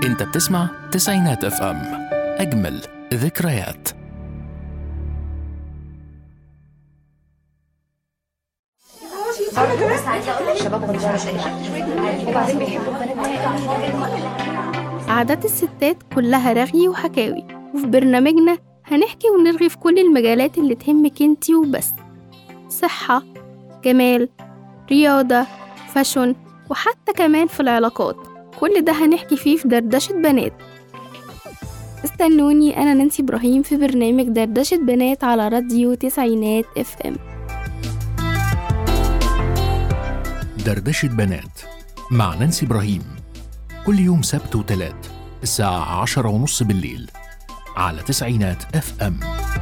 انت بتسمع تسعينات اف ام اجمل ذكريات عادات الستات كلها رغي وحكاوي وفي برنامجنا هنحكي ونرغي في كل المجالات اللي تهمك انتي وبس صحة جمال رياضة فاشن وحتى كمان في العلاقات كل ده هنحكي فيه في دردشة بنات استنوني أنا نانسي إبراهيم في برنامج دردشة بنات على راديو تسعينات اف ام دردشة بنات مع نانسي إبراهيم كل يوم سبت وتلات الساعة عشرة ونص بالليل على تسعينات اف ام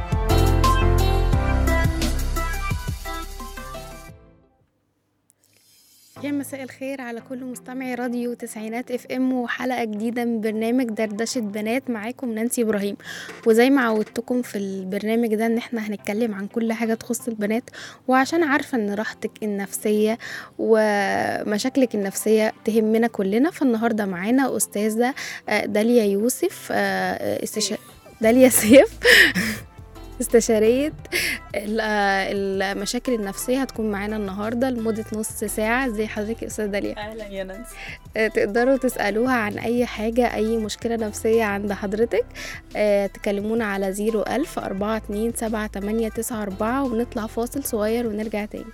يا مساء الخير على كل مستمعي راديو تسعينات اف ام وحلقه جديده من برنامج دردشه بنات معاكم نانسي ابراهيم وزي ما عودتكم في البرنامج ده ان احنا هنتكلم عن كل حاجه تخص البنات وعشان عارفه ان راحتك النفسيه ومشاكلك النفسيه تهمنا كلنا فالنهارده معانا استاذه آه، داليا يوسف آه، استشا... داليا سيف استشارية ال- المشاكل النفسية هتكون معانا النهاردة لمدة نص ساعة زي حضرتك يا أستاذة داليا اهلا يا نانسي آه، تقدروا تسألوها عن أي حاجة أي مشكلة نفسية عند حضرتك آه، تكلمونا على زيرو ألف أربعة اتنين سبعة تمانية تسعة أربعة ونطلع فاصل صغير ونرجع تاني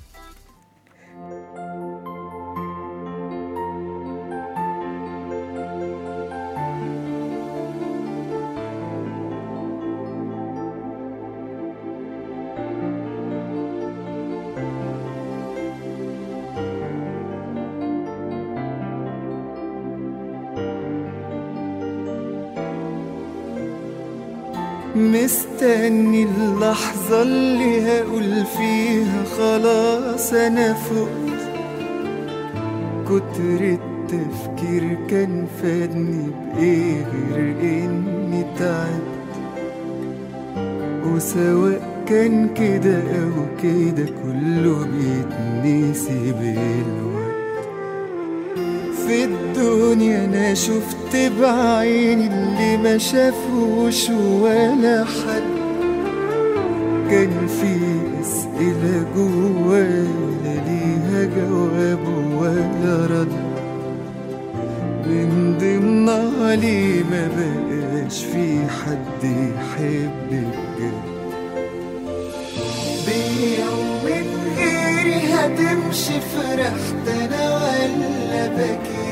مستني اللحظة اللي هقول فيها خلاص أنا فقت كتر التفكير كان فادني بإيه غير إني تعبت وسواء كان كده أو كده كله بيتنسي بالوقت في الدنيا انا شفت بعيني اللي ما شافوش ولا حد كان في اسئله جوايا لا ليها جواب ولا رد من ضمنها ليه ما بقاش في حد يحب بجد بيوم من غيري هتمشي فرحت انا ولا بكيت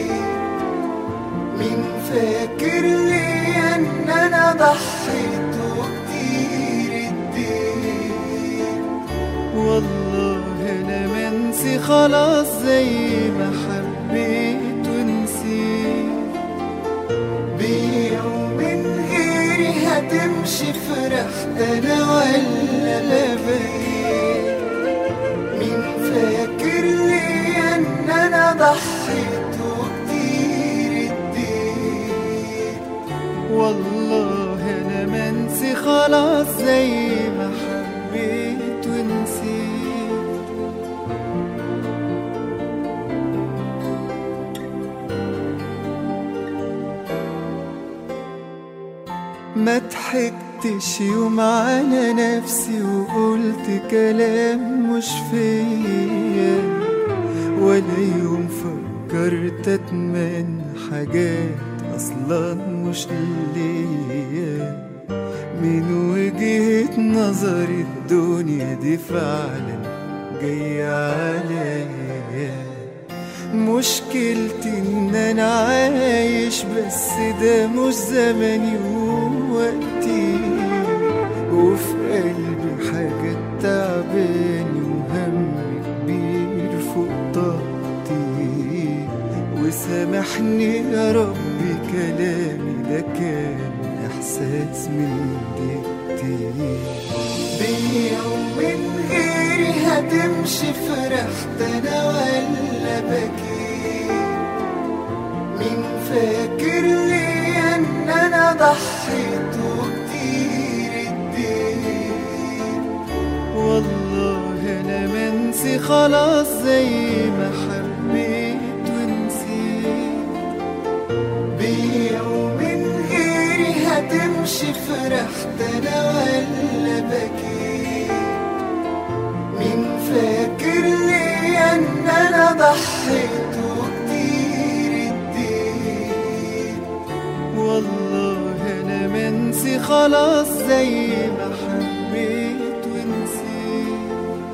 مين فاكر لي ان انا ضحيت وكتير اديت والله انا منسي خلاص زي ما حبيت ونسيت بيوم من غيري هتمشي فرحت انا ولا ببكي مين فاكر لي ان انا ضحيت وكتير اديت والله انا منسي خلاص زي ما حبيت ونسيت ما ضحكتش يوم على نفسي وقلت كلام مش فيا ولا يوم فكرت اتمنى حاجات اصلا مش ليا من وجهة نظري الدنيا دي فعلا جاية عليا مشكلتي ان انا عايش بس ده مش زماني ووقتي وفي قلبي حاجة تعباني وهم كبير فوق طاقتي وسامحني يا ربي كلامي ده كان احساس من دقتي بيوم من غيري هتمشي فرحت انا ولا بكيت مين فاكر لي ان انا ضحيت وكتير اديت والله انا منسي خلاص زي ما حبيت ونسيت معرفش فرحت انا ولا بكيت مين فاكر لي ان انا ضحيت وكتير اديت والله انا منسي خلاص زي ما حبيت ونسيت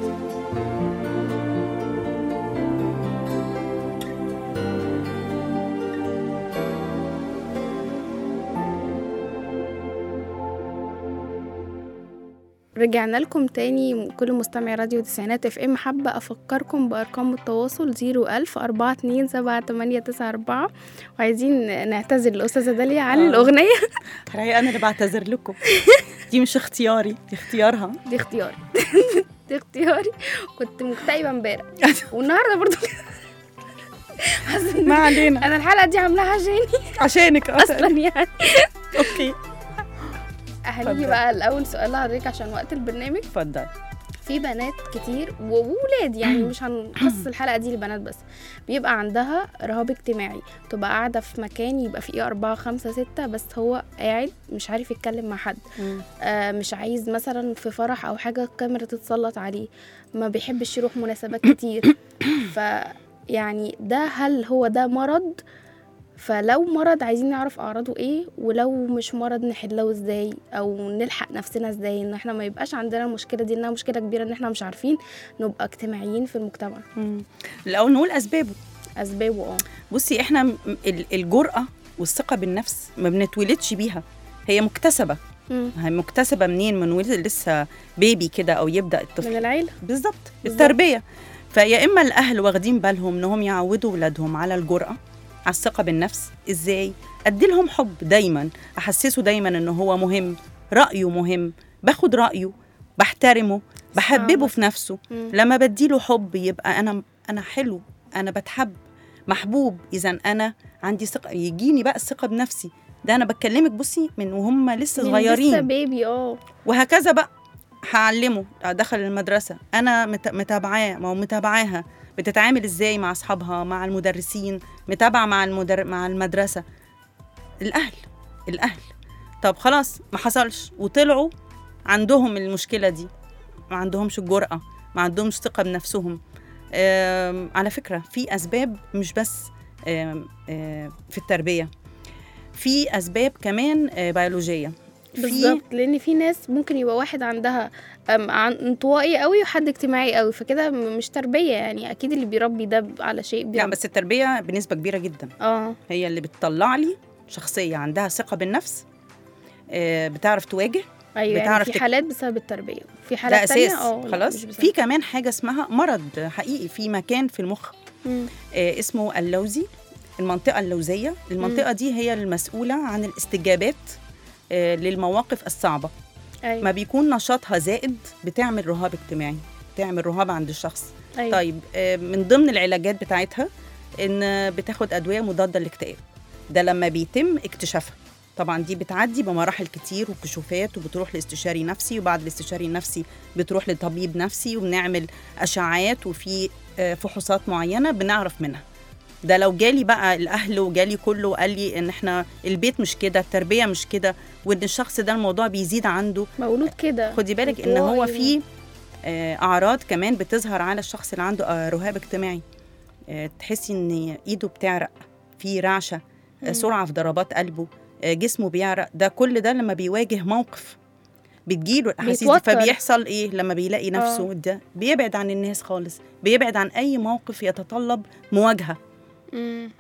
رجعنا لكم تاني كل مستمعي راديو تسعينات اف ام حابة افكركم بارقام التواصل زيرو الف اربعة اتنين سبعة تمانية تسعة اربعة وعايزين نعتذر للاستاذة داليا عن آه. الاغنية الحقيقة أنا اللي بعتذر لكم دي مش اختياري دي اختيارها دي اختياري دي اختياري كنت مكتئبة امبارح والنهارده برضو حاسة إن ما علينا انا الحلقة دي عاملاها عشاني عشانك اصلا يعني اوكي هنيجي اتفضل. بقى الاول سؤال لحضرتك عشان وقت البرنامج اتفضل في بنات كتير وولاد يعني مش هنخصص الحلقه دي لبنات بس بيبقى عندها رهاب اجتماعي تبقى قاعده في مكان يبقى فيه أربعة خمسة ستة بس هو قاعد مش عارف يتكلم مع حد آه مش عايز مثلا في فرح او حاجه الكاميرا تتسلط عليه ما بيحبش يروح مناسبات كتير ف يعني ده هل هو ده مرض فلو مرض عايزين نعرف اعراضه ايه ولو مش مرض نحله ازاي او نلحق نفسنا ازاي ان احنا ما يبقاش عندنا المشكله دي انها مشكله كبيره ان احنا مش عارفين نبقى اجتماعيين في المجتمع مم. الأول نقول أسبابه اسبابه اه بصي احنا م- ال- الجرأة والثقة بالنفس ما بنتولدش بيها هي مكتسبة مم. هي مكتسبة منين من ولد لسه بيبي كده أو يبدأ من الطفل العيله بالظبط بالظبط. التربية فيا إما الأهل واخدين بالهم إنهم يعودوا ولادهم على الجرأة على الثقة بالنفس إزاي أدي لهم حب دايما أحسسه دايما إنه هو مهم رأيه مهم باخد رأيه بحترمه بحببه صعبة. في نفسه مم. لما بديله حب يبقى انا انا حلو انا بتحب محبوب اذا انا عندي ثقه يجيني بقى الثقه بنفسي ده انا بكلمك بصي من وهم لسه من لسه صغيرين بيبي اه وهكذا بقى هعلمه دخل المدرسه انا مت- متابعاه ما هو متابعاها بتتعامل ازاي مع اصحابها مع المدرسين متابعه مع المدر... مع المدرسه الاهل الاهل طب خلاص ما حصلش وطلعوا عندهم المشكله دي ما عندهمش الجرأة ما عندهمش ثقة بنفسهم آم، على فكرة في أسباب مش بس آم، آم، في التربية في أسباب كمان آه، بيولوجية في بالظبط لان في ناس ممكن يبقى واحد عندها أم، عن- انطوائي قوي وحد اجتماعي قوي فكده م- مش تربيه يعني اكيد اللي بيربي ده ب- على شيء لا بيربي. بس التربية بنسبة كبيرة جدا اه هي اللي بتطلع لي شخصية عندها ثقة بالنفس آه، بتعرف تواجه ايوه يعني بتعرف في تك- حالات بسبب التربيه في ده حالات تانية أساس اه لا، خلاص مش بسبب. في كمان حاجة اسمها مرض حقيقي في مكان في المخ مم. آه، اسمه اللوزي المنطقة اللوزية المنطقة دي هي المسؤولة عن الاستجابات آه، للمواقف الصعبة ايوه ما بيكون نشاطها زائد بتعمل رهاب اجتماعي بتعمل رهاب عند الشخص أيوة. طيب آه، من ضمن العلاجات بتاعتها ان بتاخد ادويه مضاده للاكتئاب ده لما بيتم اكتشافها طبعا دي بتعدي بمراحل كتير وكشوفات وبتروح لاستشاري نفسي وبعد الاستشاري النفسي بتروح لطبيب نفسي وبنعمل اشعاعات وفي آه، فحوصات معينه بنعرف منها ده لو جالي بقى الاهل وجالي كله وقال لي ان احنا البيت مش كده التربيه مش كده وان الشخص ده الموضوع بيزيد عنده مولود كده خدي بالك ان هو انطوائي. في آه، اعراض كمان بتظهر على الشخص اللي عنده آه، رهاب اجتماعي آه، تحسي ان ايده بتعرق في رعشه آه، مم. سرعه في ضربات قلبه آه، جسمه بيعرق ده كل ده لما بيواجه موقف بتجيله الاحاسيس دي بيتوتر. فبيحصل ايه لما بيلاقي نفسه ده بيبعد عن الناس خالص بيبعد عن اي موقف يتطلب مواجهه مم.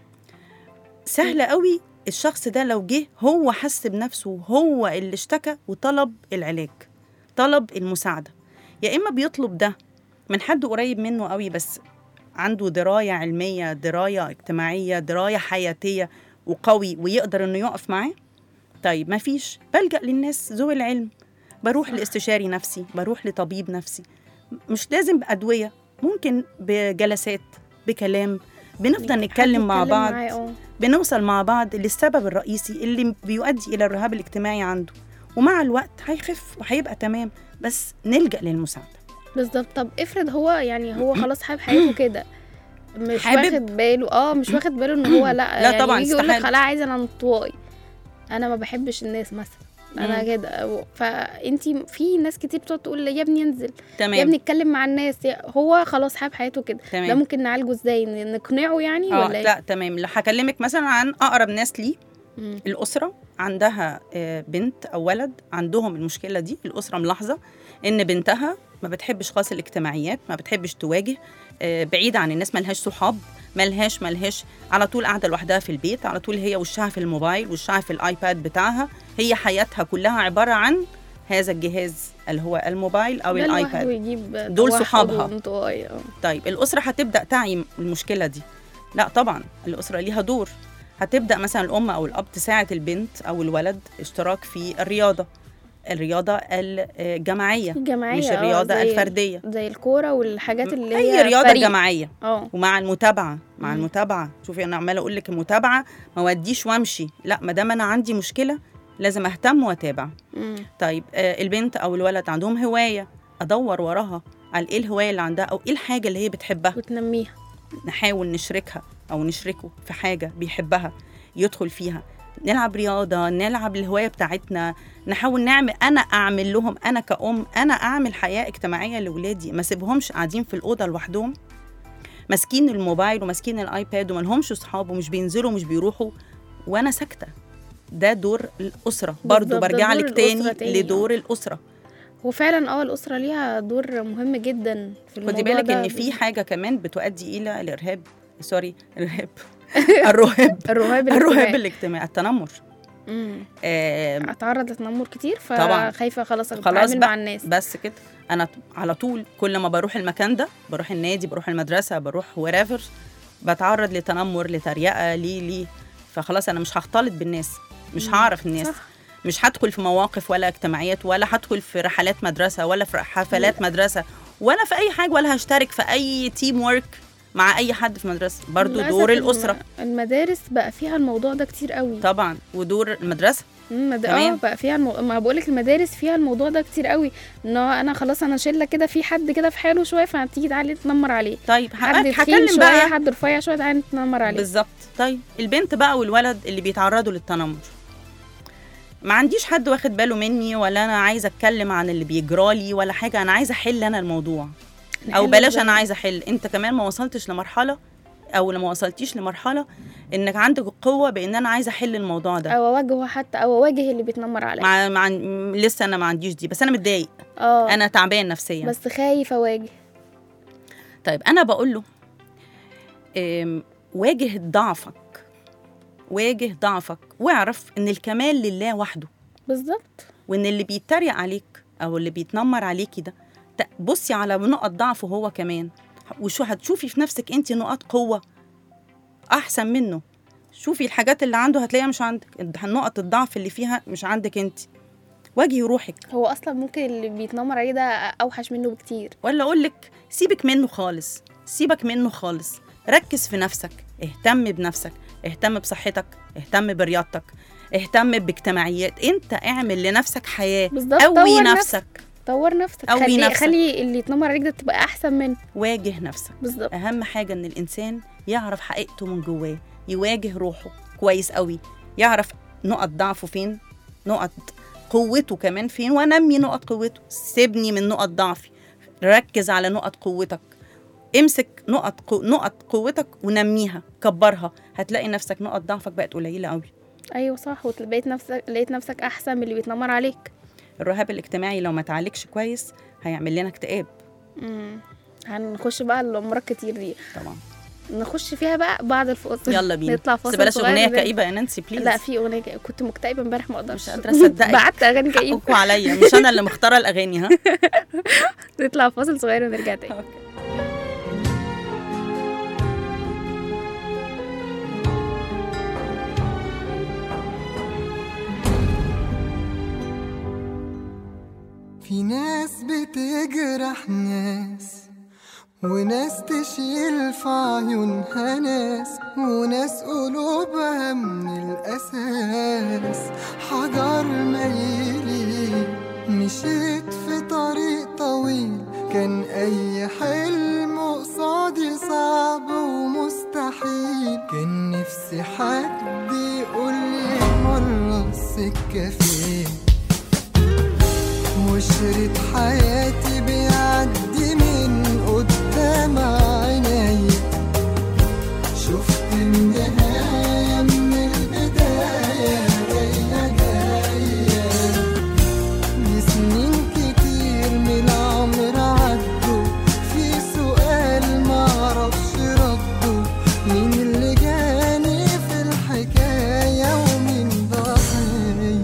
سهل قوي الشخص ده لو جه هو حس بنفسه هو اللي اشتكى وطلب العلاج طلب المساعدة يا إما بيطلب ده من حد قريب منه قوي بس عنده دراية علمية دراية اجتماعية دراية حياتية وقوي ويقدر إنه يقف معاه طيب ما فيش بلجأ للناس ذوي العلم بروح لاستشاري نفسي بروح لطبيب نفسي مش لازم بأدوية ممكن بجلسات بكلام بنفضل حد نتكلم مع يتكلم بعض معاه، اه. بنوصل مع بعض للسبب الرئيسي اللي بيؤدي الى الرهاب الاجتماعي عنده ومع الوقت هيخف وهيبقى تمام بس نلجا للمساعده بالظبط طب افرض هو يعني هو خلاص حابب حياته كده مش حابب؟ واخد باله اه مش واخد باله ان هو لا لا يعني طبعاً، يجي يقول لك استحالة. خلاص عايز انا انطوائي انا ما بحبش الناس مثلا انا مم. كده فانتي في ناس كتير بتقعد تقول يا ابني انزل يا ابني تمام اتكلم مع الناس يا- هو خلاص حابب حياته كده ده تمام ممكن نعالجه ازاي ن- نقنعه يعني اه ولا ايه لا تمام لو هكلمك مثلا عن اقرب ناس لي مم. الاسره عندها آه، بنت او ولد عندهم المشكله دي الاسره ملاحظه ان بنتها ما بتحبش خالص الاجتماعيات ما بتحبش تواجه آه، بعيده عن الناس ملهاش صحاب ملهاش ملهاش على طول قاعده لوحدها في البيت على طول هي وشها في الموبايل وشها في الايباد بتاعها هي حياتها كلها عباره عن هذا الجهاز اللي هو الموبايل او ده لوحده الايباد يجيب دول توحد صحابها. وانطوائي، اه. طيب الأسرة هتبدأ تعي المشكلة دي لا طبعا الأسرة ليها دور هتبدأ مثلا الأم أو الأب تساعد البنت أو الولد اشتراك في الرياضة الرياضة الجماعية الجماعية مش اه، الرياضة زي- الفردية زي الكورة والحاجات اللي هي أي رياضة فريق. جماعية اه ومع المتابعة مع مم. المتابعة شوفي أنا عمالة أقول لك المتابعة ما وديش وأمشي لا ما دام أنا عندي مشكلة لازم أهتم وأتابع مم. طيب آه، البنت او الولد عندهم هوايه ادور وراها على ايه الهوايه اللي عندها او ايه الحاجه اللي هي بتحبها وتنميها نحاول نشركها او نشركه في حاجه بيحبها يدخل فيها نلعب رياضه نلعب الهوايه بتاعتنا نحاول نعمل انا اعمل لهم انا كأم انا اعمل حياه اجتماعيه لاولادي ما سيبهمش قاعدين في الاوضه لوحدهم ماسكين الموبايل وماسكين الايباد وما لهمش اصحاب ومش بينزلوا ومش بيروحوا وانا ساكته ده دور الاسره برضو بالظبط، ده برجع دور لك تاني الأسرة تاني، لدور الاسره وفعلا اه الأسرة ليها دور مهم جدا في الموضوع خدي بالك ده ان في حاجه كمان بتؤدي الى الارهاب سوري الارهاب الرهاب الرهاب الرهاب الاجتماعي الاجتماعي التنمر مم. آم، اتعرض لتنمر كتير طبعاً. فخايفة خلاص خلاص اتعامل بقى مع الناس بس كده انا ت- على طول كل ما بروح المكان ده بروح النادي بروح المدرسه بروح ورافر بتعرض لتنمر لتريقه ليه ليه فخلاص انا مش هختلط بالناس مش مم. هعرف الناس صح. مش هدخل في مواقف ولا اجتماعيات ولا هدخل في رحلات مدرسه ولا في حفلات مدرسه ولا في اي حاجه ولا هشترك في اي تيم ورك مع اي حد في مدرسه برضو للأسف دور الم- الاسره المدارس بقى فيها الموضوع ده كتير قوي طبعا ودور المدرسه مم، مد... اه تمام. بقى فيها المو... ما بقولك المدارس فيها الموضوع ده كتير قوي ان هو انا خلاص انا شله كده في حد كده في حاله شويه فهتيجي تعالي تنمر عليه طيب حد هبقى- تخين هكلم شويه بقى حد رفيع شويه تعالي تنمر عليه بالظبط طيب البنت بقى والولد اللي بيتعرضوا للتنمر ما عنديش حد واخد باله مني ولا انا عايزه اتكلم عن اللي بيجرالي ولا حاجه انا عايزه احل انا الموضوع او نحل بلاش إزاي؟ انا عايزه احل انت كمان ما وصلتش لمرحله او لما وصلتيش لمرحله انك عندك القوه بان انا عايزه احل الموضوع ده او اواجهه حتى او اواجه اللي بيتنمر عليا مع, مع لسه انا ما عنديش دي بس انا متضايق اه انا تعبان نفسيا بس خايف اواجه طيب انا بقول له أم، واجه ضعفك واجه ضعفك واعرف ان الكمال لله وحده بالظبط وان اللي بيتريق عليك او اللي بيتنمر عليكي ده ت- بصي على نقط ضعفه هو كمان وشو هتشوفي في نفسك انت نقط قوه احسن منه شوفي الحاجات اللي عنده هتلاقيها مش عندك نقط الضعف اللي فيها مش عندك انت واجهي روحك هو اصلا ممكن اللي بيتنمر عليه ده اوحش منه بكتير ولا اقول لك سيبك منه خالص سيبك منه خالص ركز في نفسك اهتم بنفسك اهتم بصحتك اهتم برياضتك اهتم باجتماعيات انت اعمل لنفسك حياه بالظبط قوي طور نفسك طور نفسك قوي خلي نفسك. خلي اللي يتنمر عليك ده تبقى احسن منه واجه نفسك بالظبط اهم حاجه ان الانسان يعرف حقيقته من جواه يواجه روحه كويس قوي يعرف نقط ضعفه فين نقط قوته كمان فين وانمي نقط قوته سيبني من نقط ضعفي ركز على نقط قوتك امسك نقط قو... نقط قوتك ونميها كبرها هتلاقي نفسك نقط ضعفك بقت قليله قوي ايوه صح وبقيت نفسك لقيت نفسك احسن من اللي بيتنمر عليك الرهاب الاجتماعي لو ما تعالجش كويس هيعمل لنا اكتئاب امم هنخش بقى الامراض كتير دي طبعا نخش فيها بقى بعد الفاصل يلا بينا نطلع بس فاصل بلاش صغير اغنيه ونرجع. كئيبه يا نانسي بليز لا في اغنيه كئيبة. كنت مكتئبه امبارح ما اقدرش مش قادرة أصدقك. بعت اغاني كئيبه حقكوا عليا مش انا اللي مختاره الاغاني ها نطلع فاصل صغير ونرجع تاني في ناس بتجرح ناس وناس تشيل في عيونها ناس وناس قلوبها من الأساس حجر ميلي مشيت في طريق طويل كان أي حلم قصادي صعب ومستحيل كان نفسي حد يقولي مرة السكة فين وشريط حياتي بيعدي من قدام عيني شفت النهاية من البداية جاية جاية لسنين كتير من العمر عدوا في سؤال معرفش رده مين اللي جاني في الحكاية ومين ضحية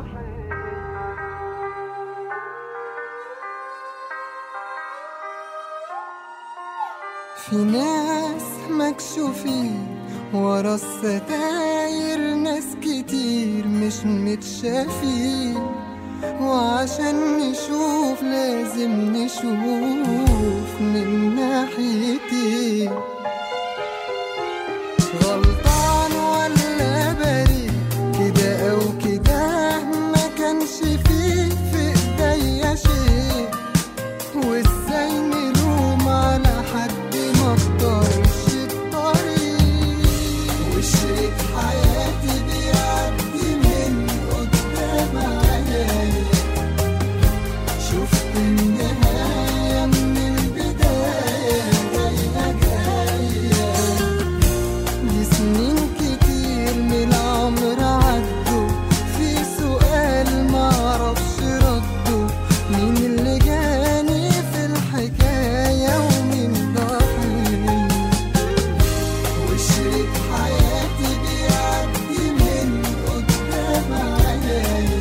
في ناس مكشوفين ورا الستاير ناس كتير مش متشافين وعشان نشوف لازم نشوف من ناحيتين غلطان ولا بريء كده او كده ما كانش فيه في ايديا شيء وازاي نلوم على حد ما اختارش الطريق وشريك حياتي بيعدي من قدام عيني شفت النهاية من البداية جاية جاية لسنين كتير من العمر عدوا في سؤال معرفش رده مين اللي جاني في الحكاية ومين ضحية وشريك حياتي بيعدي من قدام عيني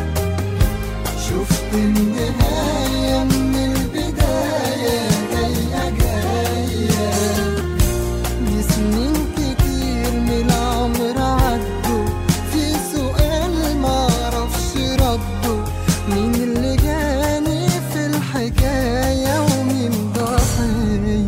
شفت النهاية من البداية جاية جاية لسنين كتير من العمر عدوا في سؤال معرفش رده مين اللي جاني في الحكاية ومين ضحية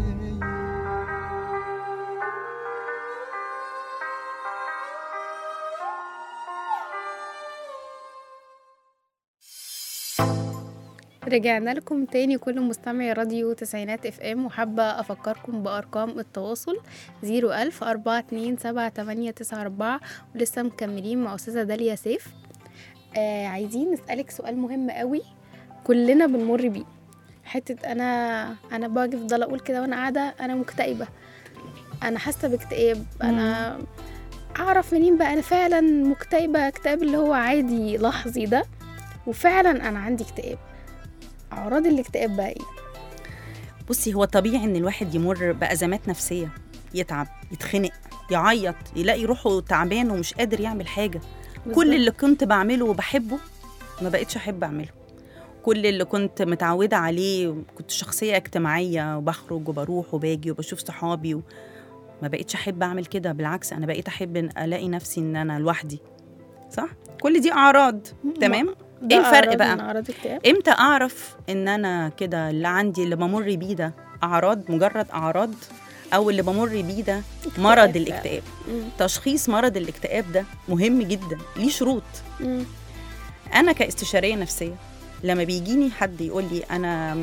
رجعنا لكم تاني كل مستمعي راديو تسعينات اف ام وحابة افكركم بارقام التواصل زيرو الف اربعة اتنين سبعة تمانية تسعة اربعة ولسه مكملين مع استاذة داليا سيف آه عايزين نسألك سؤال مهم قوي كلنا بنمر بيه حتة انا انا باجي افضل اقول كده وانا قاعدة انا مكتئبة انا حاسة باكتئاب انا اعرف منين بقى انا فعلا مكتئبة اكتئاب اللي هو عادي لحظي ده وفعلا انا عندي اكتئاب اعراض الاكتئاب بقى ايه بصي هو طبيعي ان الواحد يمر بازمات نفسيه يتعب يتخنق يعيط يلاقي روحه تعبان ومش قادر يعمل حاجه كل اللي كنت بعمله وبحبه ما بقتش احب اعمله كل اللي كنت متعوده عليه كنت شخصيه اجتماعيه وبخرج وبروح وباجي وبشوف صحابي و... ما بقتش احب اعمل كده بالعكس انا بقيت احب ان الاقي نفسي ان انا لوحدي صح كل دي اعراض تمام ده ايه الفرق أعراض بقى؟ من اعراض الاكتئاب امتى اعرف ان انا كده اللي عندي اللي بمر بيه ده اعراض مجرد اعراض او اللي بمر بيه ده مرض فعلا. الاكتئاب مم. تشخيص مرض الاكتئاب ده مهم جدا ليه شروط مم. انا كاستشاريه نفسيه لما بيجيني حد يقول لي انا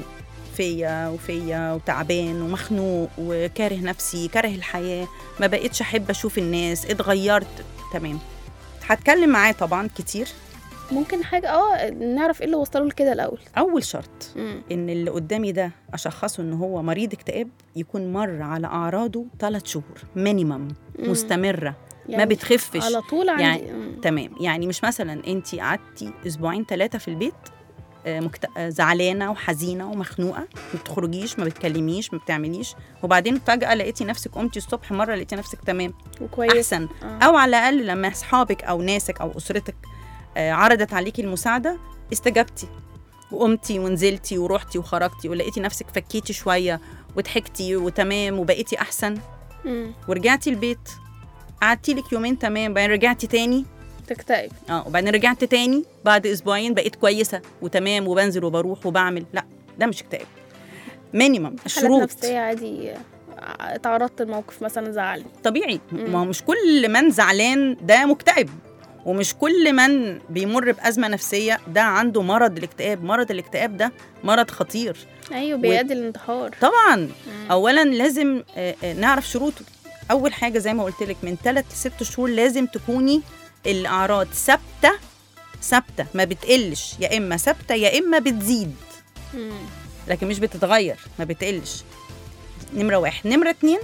فيا وفيا وتعبان ومخنوق وكاره نفسي كاره الحياه ما بقتش احب اشوف الناس اتغيرت تمام هتكلم معاه طبعا كتير ممكن حاجه اه نعرف ايه اللي وصله لكده الاول اول شرط مم. ان اللي قدامي ده اشخصه ان هو مريض اكتئاب يكون مر على اعراضه ثلاث شهور مينيمم مم. مستمره ما يعني بتخفش على طول عندي يعني مم. تمام يعني مش مثلا انت قعدتي اسبوعين ثلاثه في البيت آه، مكت... آه، زعلانه وحزينه ومخنوقه ما بتخرجيش ما بتكلميش ما بتعمليش وبعدين فجاه لقيتي نفسك قمتي الصبح مره لقيتي نفسك تمام وكويس احسن آه. او على الاقل لما اصحابك او ناسك او اسرتك آه، عرضت عليكي المساعده استجبتي وقمتي ونزلتي ورحتي وخرجتي ولقيتي نفسك فكيتي شويه وضحكتي وتمام وبقيتي احسن مم. ورجعتي البيت قعدتي لك يومين تمام بعدين رجعتي تاني تكتئب اه وبعدين رجعت تاني بعد اسبوعين بقيت كويسه وتمام وبنزل وبروح وبعمل لا ده مش اكتئاب مينيمم حالات الشروط نفسيه عادي آه، اتعرضت لموقف مثلا زعلني طبيعي مم. ما هو مش كل من زعلان ده مكتئب ومش كل من بيمر بأزمة نفسية ده عنده مرض الاكتئاب مرض الاكتئاب ده مرض خطير ايوه بيؤدي للانتحار طبعا مم. أولا لازم آه، آه، نعرف شروطه أول حاجة زي ما قلت لك من ثلاث لست شهور لازم تكوني الأعراض ثابتة ثابته ما بتقلش يا اما ثابته يا اما بتزيد مم. لكن مش بتتغير ما بتقلش نمرة واحد نمرة اتنين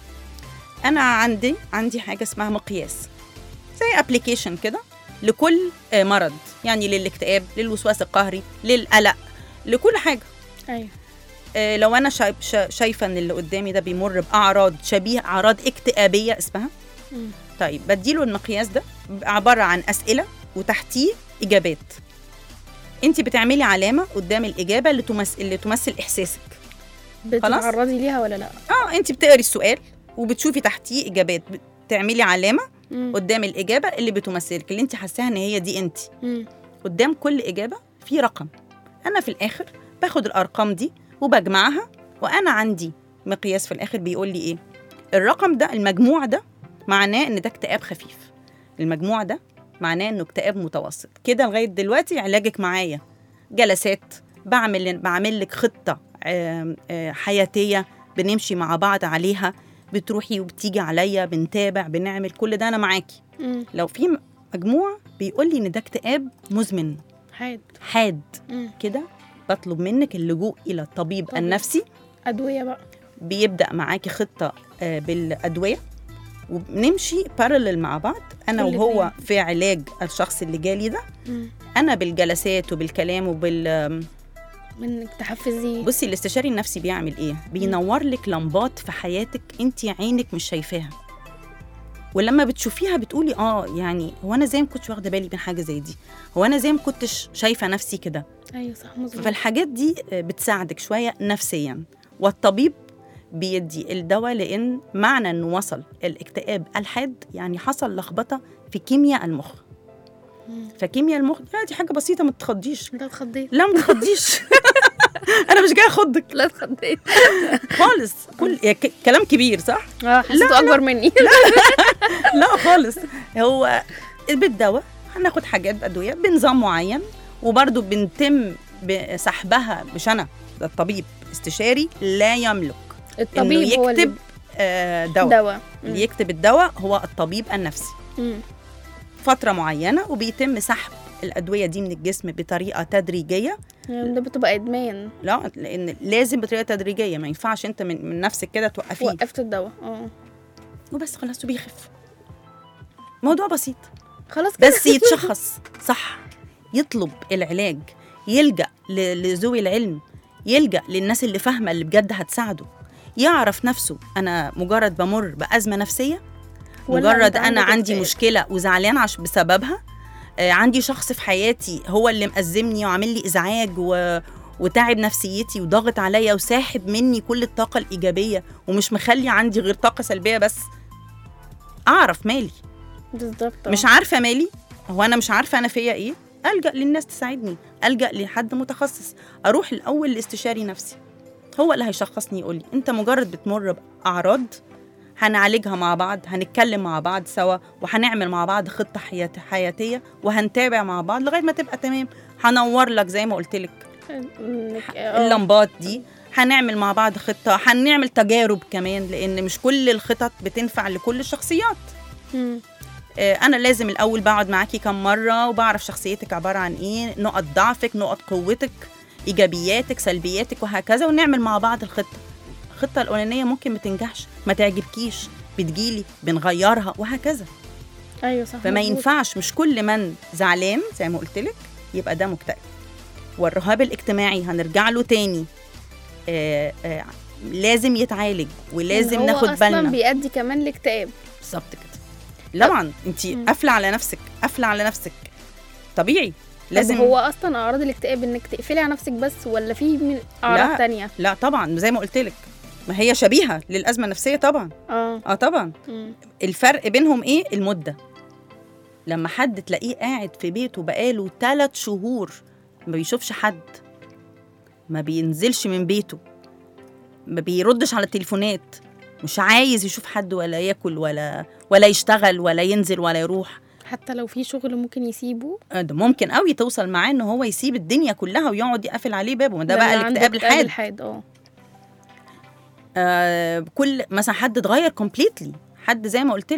أنا عندي عندي حاجة اسمها مقياس زي ابلكيشن كده لكل آه، مرض يعني للاكتئاب للوسواس القهري للقلق لكل حاجة ايوه آه، لو أنا شايف شا- شايفة إن اللي قدامي ده بيمر بأعراض شبيه أعراض اكتئابية اسمها مم. طيب بديله المقياس ده بيبقى عبارة عن أسئلة وتحتيه إجابات أنت بتعملي علامة قدام الإجابة اللي تمثل اللي تمثل إحساسك بتتعرضي ليها ولا لا اه انت بتقري السؤال وبتشوفي تحتيه اجابات بتعملي علامه مم. قدام الاجابه اللي بتمثلك اللي انت حاساها ان هي دي انت مم. قدام كل اجابه في رقم انا في الاخر باخد الارقام دي وبجمعها وانا عندي مقياس في الاخر بيقول لي ايه الرقم ده المجموع ده معناه ان ده اكتئاب خفيف المجموع ده معناه انه اكتئاب متوسط كده لغايه دلوقتي علاجك معايا جلسات بعمل بعمل لك خطه آم، آه، حياتيه بنمشي مع بعض عليها بتروحي وبتيجي عليا بنتابع بنعمل كل ده انا معاكي مم. لو في م- مجموع بيقول لي ان ده اكتئاب مزمن حاد حاد مم. كده بطلب منك اللجوء الى الطبيب طبيب. النفسي ادويه بقى بيبدا معاكي خطه آه، بالادويه وبنمشي بارلل مع بعض انا كل وهو اتنين. في علاج الشخص اللي جالي ده مم. انا بالجلسات وبالكلام وبال منك تحفزي بصي الاستشاري النفسي بيعمل ايه بينور لك لمبات في حياتك انت عينك مش شايفاها ولما بتشوفيها بتقولي اه يعني هو انا زي ما كنتش واخده بالي من حاجه زي دي هو انا زي ما كنتش شايفه نفسي كده ايوه صح مظبوط فالحاجات دي بتساعدك شويه نفسيا والطبيب بيدي الدواء لان معنى انه وصل الاكتئاب الحاد يعني حصل لخبطه في كيمياء المخ مم. فكيمياء المخ لا دي حاجه بسيطه ما تتخضيش لا اتخضيت لا ما تتخضيش انا مش جايه اخضك لا اتخضيت خالص كل يا ك- كلام كبير صح اه حسيته اكبر مني لا خالص هو بالدواء هناخد حاجات بادويه بنظام معين وبرده بنتم بسحبها مش انا ده الطبيب استشاري لا يملك انه الطبيب هو اللي يكتب آه، دواء دواء اللي يكتب الدواء هو الطبيب النفسي مم. فتره معينه وبيتم سحب الادويه دي من الجسم بطريقه تدريجيه يعني ده بتبقى ادمان لا لان لازم بطريقه تدريجيه ما ينفعش انت من, من نفسك كده توقفيه وقفت الدواء اه وبس خلاص وبيخف موضوع بسيط خلاص كده بس يتشخص صح يطلب العلاج يلجأ ل- لذوي العلم يلجأ للناس اللي فاهمة اللي بجد هتساعده يعرف نفسه أنا مجرد بمر بأزمة نفسية ولا مجرد أنت أنا عندك عندي اكتئاب؟ مشكلة وزعلان عش بسببها آه، عندي شخص في حياتي هو اللي مأزمني وعامل لي إزعاج و... وتعب نفسيتي وضاغط عليا وساحب مني كل الطاقة الإيجابية ومش مخلي عندي غير طاقة سلبية بس أعرف مالي بالظبط آه. مش عارفه مالي هو انا مش عارفه انا فيا ايه الجا للناس تساعدني الجا لحد متخصص اروح الاول لاستشاري نفسي هو اللي هيشخصني يقول لي انت مجرد بتمر باعراض هنعالجها مع بعض هنتكلم مع بعض سوا وهنعمل مع بعض خطه حيات حياتيه وهنتابع مع بعض لغايه ما تبقى تمام هنور لك زي ما قلت لك إنك- آه. اللمبات دي هنعمل مع بعض خطه هنعمل تجارب كمان لان مش كل الخطط بتنفع لكل الشخصيات مم. آه، انا لازم الاول بقعد معاكي كم مره وبعرف شخصيتك عباره عن ايه نقط ضعفك نقط قوتك ايجابياتك سلبياتك وهكذا ونعمل مع بعض الخطه الخطه الاولانيه ممكن ما تنجحش ما تعجبكيش بتجيلي بنغيرها وهكذا ايوه صح فما مظبوط. ينفعش مش كل من زعلان زي ما قلت لك يبقى ده مكتئب والرهاب الاجتماعي هنرجع له تاني آه آه لازم يتعالج ولازم هو ناخد اصلا بالنا بيؤدي كمان لاكتئاب بالظبط كده طبعا انت مم. قافله على نفسك قافله على نفسك طبيعي لازم لازم هو اصلا اعراض الاكتئاب انك تقفلي على نفسك بس ولا في من اعراض لا. تانية لا طبعا زي ما قلت لك ما هي شبيهه للازمه النفسيه طبعا اه اه طبعا مم. الفرق بينهم ايه المده لما حد تلاقيه قاعد في بيته بقاله ثلاث شهور ما بيشوفش حد ما بينزلش من بيته ما بيردش على التليفونات مش عايز يشوف حد ولا ياكل ولا ولا يشتغل ولا ينزل ولا يروح حتى لو في شغل ممكن يسيبه آه، ده ممكن قوي توصل معاه ان هو يسيب الدنيا كلها ويقعد يقفل عليه بابه ما ده بقى اللي عنده الاكتئاب الحاد الحاد اه آه كل مثلا حد اتغير كومبليتلي حد زي ما قلت لك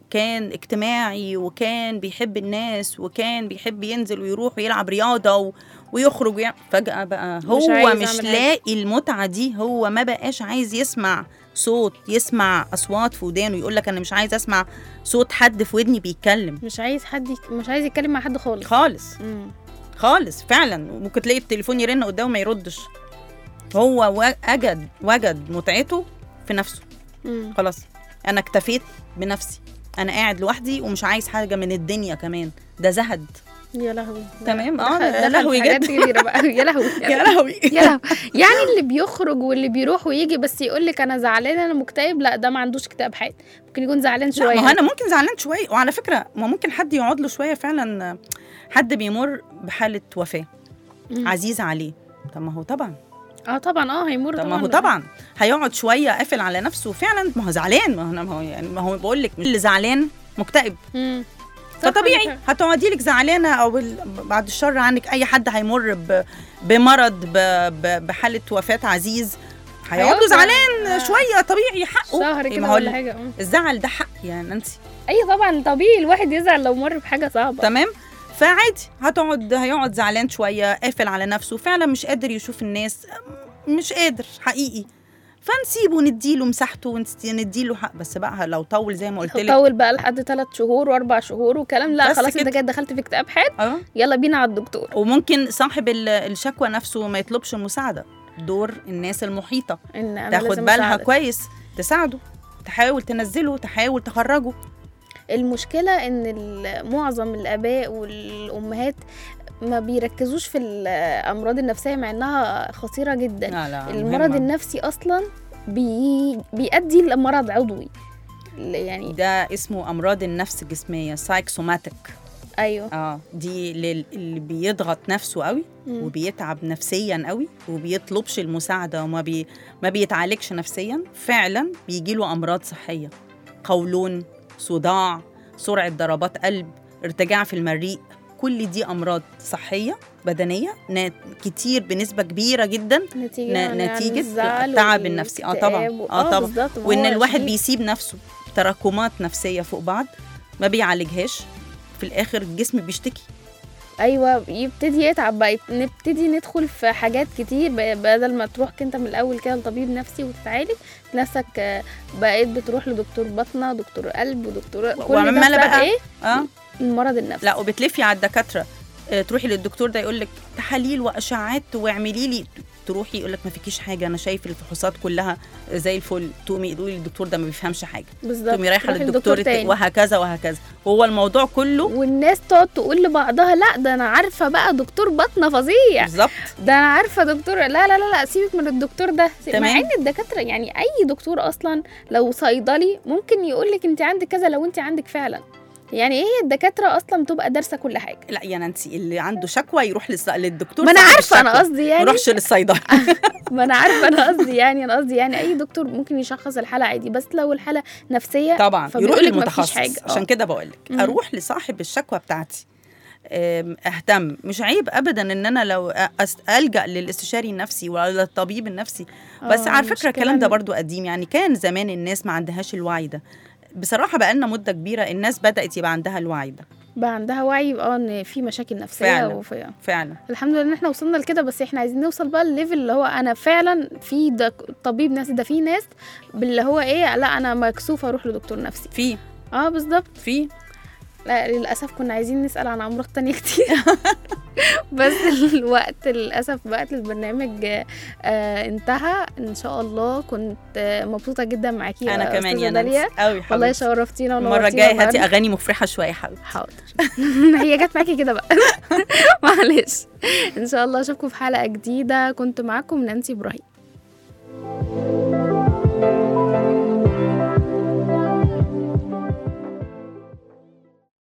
كان اجتماعي وكان بيحب الناس وكان بيحب ينزل ويروح ويلعب رياضه و... ويخرج ويع... فجأة بقى هو عايز مش, يعمل حاجة. لاقي المتعة دي هو ما بقاش عايز يسمع صوت يسمع أصوات في ودانه يقول لك أنا مش عايز أسمع صوت حد في ودني بيتكلم مش عايز حد يك... مش عايز يتكلم مع حد خالص خالص مم. خالص فعلا ممكن تلاقي التليفون يرن قدامه ما يردش هو وجد وجد متعته في نفسه مم. خلاص انا اكتفيت بنفسي انا قاعد لوحدي ومش عايز حاجه من الدنيا كمان ده زهد يا لهوي تمام، دخل- آه، ده دخل لهوي في حاجات جد. كبيرة بقى يا لهوي يا لهوي يا لهوي يعني اللي بيخرج واللي بيروح ويجي بس يقول لك انا زعلان انا مكتئب لا ده ما عندوش اكتئاب حاد ممكن يكون زعلان لا شويه ما هو انا ممكن زعلان شويه وعلى فكره ما ممكن حد يقعد له شويه فعلا حد بيمر بحاله وفاه مم. عزيزه عليه طب ما هو طبعا اه طبعا اه هيمر طب طبعا ما هو طبعا هيقعد شويه قافل على نفسه فعلا ما هو زعلان ما هو أنا- ما هو يعني ما هو بقول لك اللي زعلان مكتئب مم. صح، فطبيعي عندك هتقعدي لك زعلانه او ال- بعد الشر عنك اي حد هيمر ب- بمرض ب- ب- بحاله وفاه عزيز هيقعد له هيقعد زعلان آه. شويه طبيعي حقه شهر إيه، كده ما هو ولا ال- حاجه مم. الزعل ده حق يا نانسي اي طبعا طبيعي الواحد يزعل لو مر بحاجه صعبه تمام فعادي هتقعد هيقعد زعلان شويه قافل على نفسه فعلا مش قادر يشوف الناس مش قادر حقيقي فنسيبه نديله مساحته ونس- نديله حق بس بقى لو طول زي ما قلت لك طول بقى لحد ثلاث شهور واربع شهور وكلام لا بس خلاص انت كده. كده دخلت في اكتئاب حاد اه يلا بينا على الدكتور وممكن صاحب ال- الشكوى نفسه ما يطلبش مساعده دور الناس المحيطه ان انا تاخد لازم بالها أساعدك. كويس تساعده تحاول تنزله تحاول تخرجه المشكله ان ال- معظم الاباء والامهات ما بيركزوش في الامراض النفسيه مع انها خطيره جدا لا لا المرض مهمة. النفسي اصلا بي... بيؤدي لمرض عضوي يعني ده اسمه امراض النفس الجسميه سايكسوماتيك ايوه اه دي لل- اللي بيضغط نفسه قوي مم. وبيتعب نفسيا قوي وبيطلبش المساعده وما بي ما بيتعالجش نفسيا فعلا بيجي له امراض صحيه قولون صداع سرعه ضربات قلب ارتجاع في المريء كل دي امراض صحيه بدنيه نا- كتير بنسبه كبيره جدا نتيجه ن- يعني عن نتيجة الزعل التعب النفسي. آه طبعاً. والاكتئاب و- آه طبعاً. بالظبط ما وان هو الواحد شديد. بيسيب نفسه تراكمات نفسيه فوق بعض ما بيعالجهاش في الاخر الجسم بيشتكي ايوه يبتدي يتعب بقى يب- نبتدي ندخل في حاجات كتير ب- بدل ما تروح انت من الاول كده لطبيب نفسي وتتعالج نفسك آه، بقيت بتروح لدكتور باطنه دكتور قلب ودكتور كل ده وعمالة بسبب بقى- ايه اه المرض النفسي لا وبتلفي على الدكاتره آه، تروحي للدكتور ده يقول لك تحاليل واشعاعات واعملي لي تروحي يقول لك ما فيكيش حاجه انا شايف الفحوصات كلها زي الفل تقومي تقولي للدكتور ده ما بيفهمش حاجه بالظبط تقومي رايحه تروحي للدكتور لدكتور تاني. وهكذا وهكذا هو الموضوع كله والناس تقعد تقول لبعضها لا ده انا عارفه بقى دكتور باطنه فظيع بالظبط ده انا عارفه دكتور لا لا لا لا سيبك من الدكتور ده مع تمام. ان الدكاتره يعني اي دكتور اصلا لو صيدلي ممكن يقول لك انت عندك كذا لو انت عندك فعلا يعني ايه هي الدكاتره اصلا بتبقى دارسه كل حاجه لا يا نانسي اللي عنده شكوى يروح للص... للدكتور ما انا صاحب عارفه انا الشكوى. قصدي ما يعني يروحش للصيدلي ما انا عارفه انا قصدي يعني انا قصدي يعني اي دكتور ممكن يشخص الحاله عادي بس لو الحاله نفسيه طبعا يروح فبيقولك مفيش للمتخصص حاجة. آه. عشان كده بقول لك مم. اروح لصاحب الشكوى بتاعتي أم، اهتم مش عيب ابدا ان انا لو أس- الجا للاستشاري النفسي ولا الطبيب النفسي بس آه، على فكره المشكلة الكلام ده إن- برضو قديم يعني كان زمان الناس ما عندهاش الوعي ده بصراحه بقالنا مده كبيره الناس بدات يبقى عندها الوعي ده بقى عندها وعي اه ان في مشاكل نفسيه فعلا. وفي فعلا الحمد لله ان احنا وصلنا لكده بس احنا عايزين نوصل بقى الليفل اللي هو انا فعلا في ده طبيب نفسي ده في ناس باللي هو ايه لا انا مكسوفه اروح لدكتور نفسي في اه بالظبط في لا للاسف كنا عايزين نسال عن امراض تانية كتير بس الوقت للاسف وقت البرنامج آه انتهى ان شاء الله كنت آه مبسوطه جدا معاكي يا انا كمان أستاذة يا داليا. نانسي قوي والله حبيبتي شرفتينا المره ونورتينا الجايه هاتي النهاردة. اغاني مفرحه شويه يا حبيبتي حاضر هي جت معاكي كده بقى معلش ان شاء الله اشوفكم في حلقه جديده كنت معاكم نانسي ابراهيم